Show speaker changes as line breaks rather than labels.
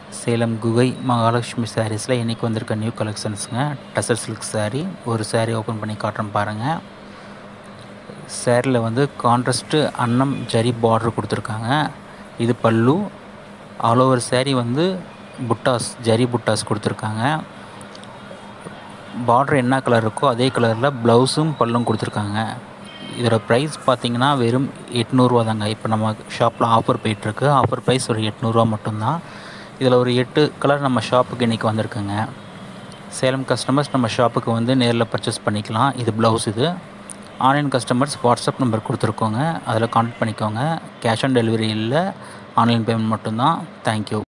சேலம் குகை மகாலட்சுமி சாரீஸில் இன்றைக்கி வந்திருக்க நியூ கலெக்ஷன்ஸுங்க டசர் சில்க் saree ஒரு saree ஓப்பன் பண்ணி காட்டுறேன் பாருங்கள் சேரீயில் வந்து கான்ட்ராஸ்ட்டு அன்னம் ஜரி பார்டர் கொடுத்துருக்காங்க இது பல்லு ஆல் ஓவர் saree வந்து புட்டாஸ் ஜரி புட்டாஸ் கொடுத்துருக்காங்க பார்டர் என்ன கலர் இருக்கோ அதே கலரில் ப்ளவுஸும் பல்லும் கொடுத்துருக்காங்க இதோட ப்ரைஸ் பார்த்தீங்கன்னா வெறும் எட்நூறுவா தாங்க இப்போ நம்ம ஷாப்பில் ஆஃபர் போயிட்டுருக்கு ஆஃபர் ப்ரைஸ் ஒரு எட்நூறுவா மட்டும்தான் இதில் ஒரு எட்டு கலர் நம்ம ஷாப்புக்கு இன்றைக்கி வந்திருக்குங்க சேலம் கஸ்டமர்ஸ் நம்ம ஷாப்புக்கு வந்து நேரில் பர்ச்சேஸ் பண்ணிக்கலாம் இது ப்ளவுஸ் இது ஆன்லைன் கஸ்டமர்ஸ் வாட்ஸ்அப் நம்பர் கொடுத்துருக்கோங்க அதில் கான்டாக்ட் பண்ணிக்கோங்க கேஷ் ஆன் டெலிவரி இல்லை ஆன்லைன் பேமெண்ட் மட்டும்தான் தேங்க்யூ